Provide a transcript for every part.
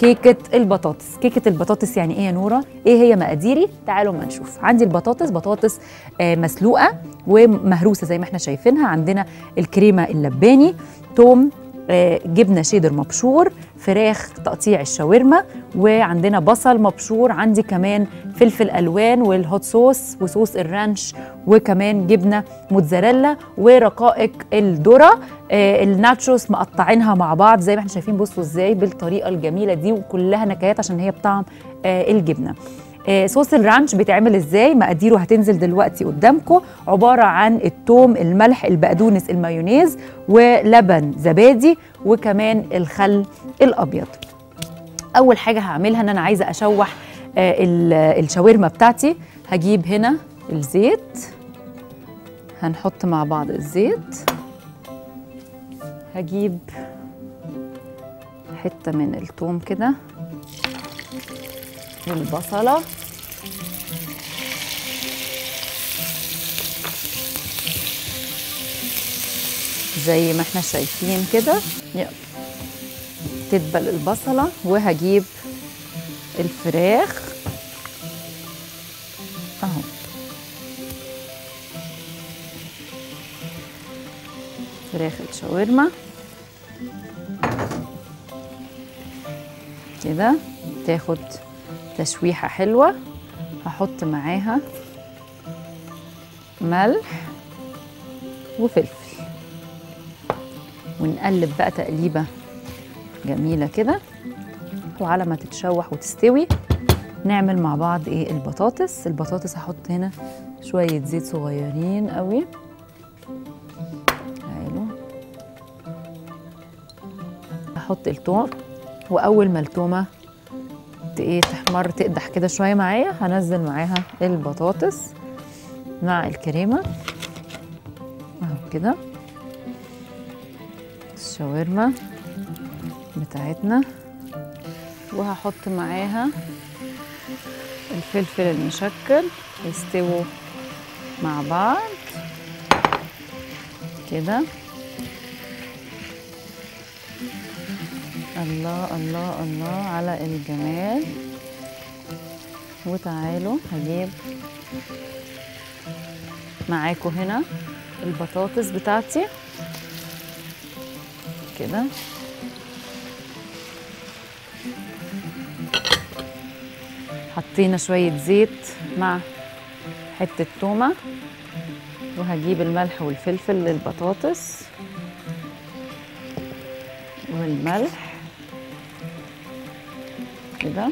كيكه البطاطس كيكه البطاطس يعني ايه يا نوره ايه هي مقاديري تعالوا ما نشوف عندي البطاطس بطاطس آه مسلوقه ومهروسه زي ما احنا شايفينها عندنا الكريمه اللباني توم آه، جبنه شيدر مبشور فراخ تقطيع الشاورما وعندنا بصل مبشور عندي كمان فلفل الوان والهوت صوص وصوص الرانش وكمان جبنه موتزاريلا ورقائق الذره آه، الناتشوس مقطعينها مع بعض زي ما احنا شايفين بصوا ازاي بالطريقه الجميله دي وكلها نكهات عشان هي بطعم آه، الجبنه آه، صوص الرانش بيتعمل ازاي مقاديره هتنزل دلوقتي قدامكم عباره عن الثوم الملح البقدونس المايونيز ولبن زبادي وكمان الخل الابيض اول حاجه هعملها ان انا عايزه اشوح آه، ال- الشاورما بتاعتي هجيب هنا الزيت هنحط مع بعض الزيت هجيب حته من الثوم كده والبصله زي ما احنا شايفين كده يلا. تدبل البصله وهجيب الفراخ اهو فراخ الشاورما كده تاخد تشويحه حلوه هحط معاها ملح وفلفل ونقلب بقى تقليبه جميله كده وعلى ما تتشوح وتستوي نعمل مع بعض ايه البطاطس البطاطس هحط هنا شويه زيت صغيرين قوي تعالوا احط التوم واول ما التومه ت- ايه تحمر تقدح كده شويه معايا هنزل معاها البطاطس مع الكريمه اهو كده الشاورما بتاعتنا وهحط معاها الفلفل المشكل يستووا مع بعض كده الله الله الله على الجمال وتعالوا هجيب معاكم هنا البطاطس بتاعتي كده حطينا شوية زيت مع حتة تومة وهجيب الملح والفلفل للبطاطس والملح كده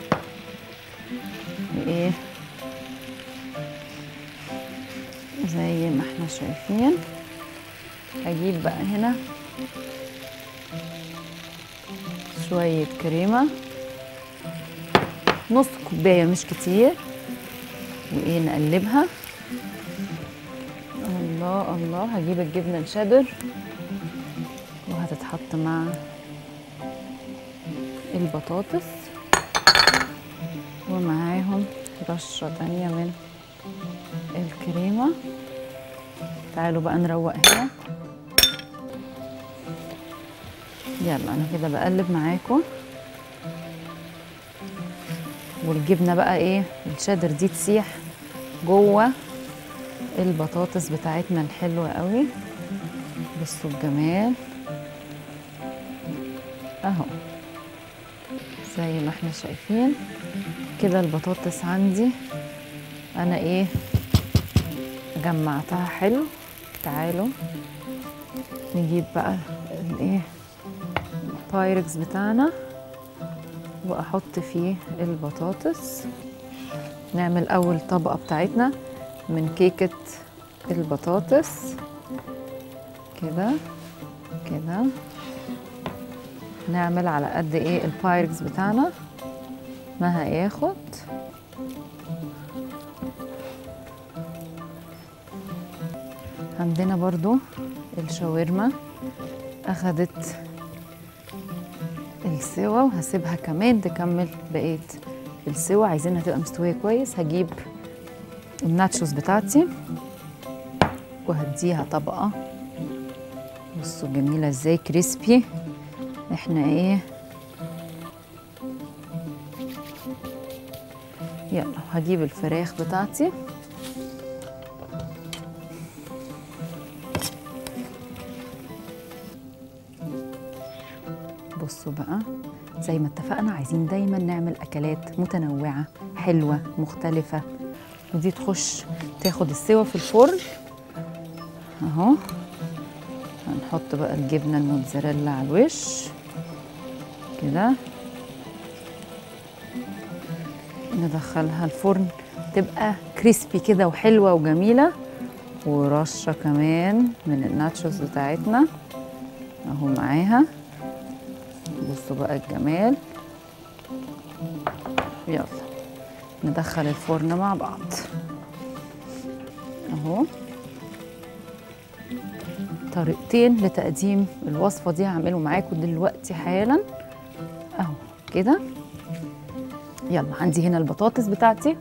وايه زي ما احنا شايفين هجيب بقى هنا شوية كريمة نص كوباية مش كتير وايه نقلبها الله الله هجيب الجبنة الشيدر وهتتحط مع البطاطس ومعاهم رشة تانية من الكريمة تعالوا بقى نروق هنا يلا انا كده بقلب معاكم والجبنه بقى ايه الشادر دي تسيح جوه البطاطس بتاعتنا الحلوه قوي بصوا الجمال اهو زي ما احنا شايفين كده البطاطس عندي انا ايه جمعتها حلو تعالوا نجيب بقى الايه البايركس بتاعنا واحط فيه البطاطس نعمل اول طبقه بتاعتنا من كيكه البطاطس كده كده نعمل على قد ايه البايركس بتاعنا ما هياخد عندنا برضو الشاورما اخدت السوا وهسيبها كمان تكمل بقيه السوا عايزينها تبقى مستويه كويس هجيب الناتشوز بتاعتي وهديها طبقه بصوا جميله ازاي كريسبي احنا ايه يلا هجيب الفراخ بتاعتي بصوا بقى زي ما اتفقنا عايزين دايما نعمل اكلات متنوعه حلوه مختلفه ودي تخش تاخد السوا في الفرن اهو هنحط بقى الجبنه الموتزاريلا على الوش كده ندخلها الفرن تبقى كريسبي كده وحلوه وجميله ورشه كمان من الناتشوز بتاعتنا اهو معاها بصوا بقى الجمال يلا ندخل الفرن مع بعض اهو طريقتين لتقديم الوصفه دي هعمله معاكم دلوقتي حالا اهو كده يلا عندي هنا البطاطس بتاعتي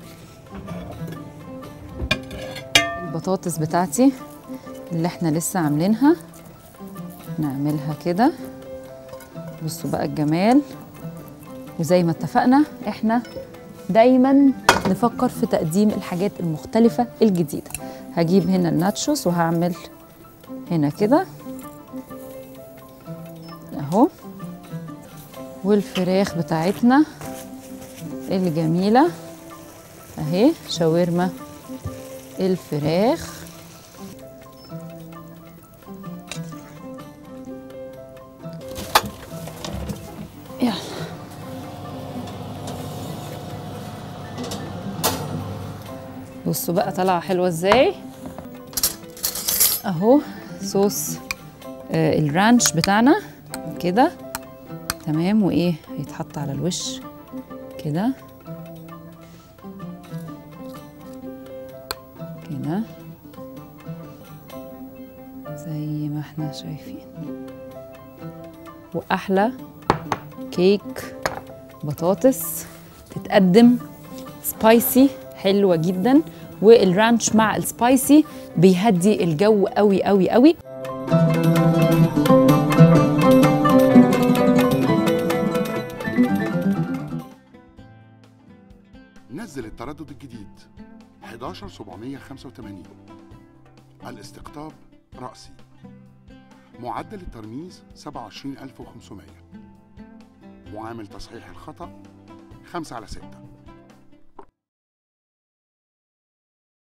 البطاطس بتاعتي اللي احنا لسه عاملينها نعملها كده بصوا بقى الجمال وزي ما اتفقنا احنا دايما نفكر في تقديم الحاجات المختلفة الجديدة هجيب هنا الناتشوس وهعمل هنا كده اهو والفراخ بتاعتنا الجميلة اهي شاورما الفراخ يلا بصوا بقى طالعه حلوه ازاي اهو صوص آه الرانش بتاعنا كده تمام وايه هيتحط على الوش كده كده زي ما احنا شايفين واحلى كيك بطاطس تتقدم سبايسي حلوه جدا والرانش مع السبايسي بيهدي الجو قوي قوي قوي نزل التردد الجديد 11785 الاستقطاب رأسي معدل الترميز 27500 معامل تصحيح الخطأ 5 على 6